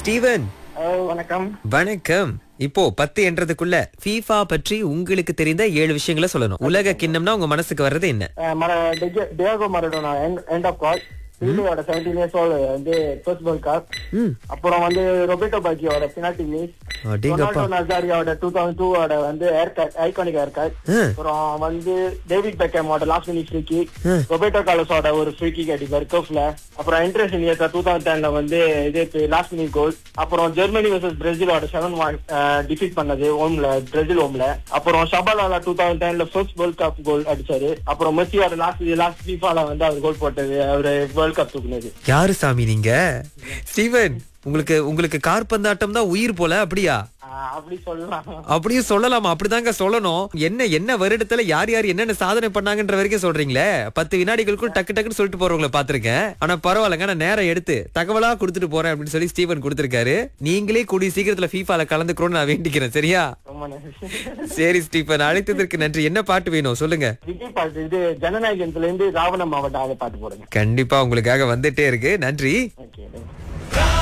Steven hello வணக்கம் வணக்கம் இப்போ பத்து என்றதுக்குள்ள ஃபீஃபா பற்றி உங்களுக்கு தெரிந்த ஏழு விஷயங்களை சொல்லணும் உலக கிண்ணம்னா உங்க மனசுக்கு வர்றது என்ன அஹ் மர டிஜ- Diego Maradona hand of God பீலியோட செவன்டீன் இயர்ஸ் ஓல்டு வந்து ஃபர்ஸ்ட் வேர்ல்ட் கப் ம் அப்புறம் வந்து ரொபேட்டோ பாக்கியோட பினாட்டி மிஸ் அடேங்கப்பா ரொனால்டோ நசாரியோட டூ தௌசண்ட் டூவோட வந்து hair cut iconic hair cut ஆ. அப்புறம் வந்து டேவிட் பெக்கமோட லாஸ்ட் மினிட் ஃப்ரீ கிக் ஆ. ரொபேட்டோ காலஸோட ஒரு ஃப்ரீ கிக் அடிப்பார் கப்ல அப்புறம் இன்டர்நேஷனல் இயர்ஸ் டூ தௌசண்ட் டென்ல வந்து இது லாஸ்ட் மினிட் கோல் அப்புறம் ஜெர்மனி வர்சஸ் பிரேசிலோட செவன் ஒன் டிஃபீட் பண்ணது ஓம்ல பிரேசில் ஓம்ல அப்புறம் ஷபாலால டூ தௌசண்ட் டென்ல ஃபர்ஸ்ட் வேர்ல்ட் கப் கோல் அடிச்சாரு அப்புறம் மெஸ்ஸியோட லாஸ்ட் லாஸ்ட் ஃபீஃபால வந்து அவர் கோல் போட்டது அவரு வேர்ல்ட் கப் தூக்குனது யாரு சாமி நீங்க ஸ்டீவன் உங்களுக்கு உங்களுக்கு கார்பந்தாட்டம் தான் உயிர் போல அப்படியா ஆஹ் அப்படி சொல்லலாம் அப்படியும் சொல்லலாமா அப்படிதாங்க சொல்லணும் என்ன என்ன வருடத்துல யார் யார் என்னென்ன சாதனை பண்ணாங்கன்ற வரைக்கும் சொல்றீங்களே பத்து வினாடிகளுக்குள் டக்கு டக்குன்னு சொல்லிட்டு போறவங்களை பாத்திருக்கேன் ஆனா பரவாயில்லங்க நான் நேரம் எடுத்து தகவலா கொடுத்துட்டு போறேன் அப்படின்னு சொல்லி ஸ்டீவன் கொடுத்திருக்காரு நீங்களே கூடிய சீக்கிரத்துல ஃபீஃபால கலந்துக்கிறோம்னு நான் வேண்டிக்கிறேன் சரியா ரொம்ப நன்றி சரி ஸ்டீபன் அழைத்ததற்கு நன்றி என்ன பாட்டு வேணும் சொல்லுங்க விஜய் பாட்டு இது ஜனநாயகத்துல இருந்து ராவண மாவட்டம் அதை பாட்டு போடுங்க கண்டிப்பா உங்களுக்காக வந்துட்டே இருக்கு நன்றி ஓகே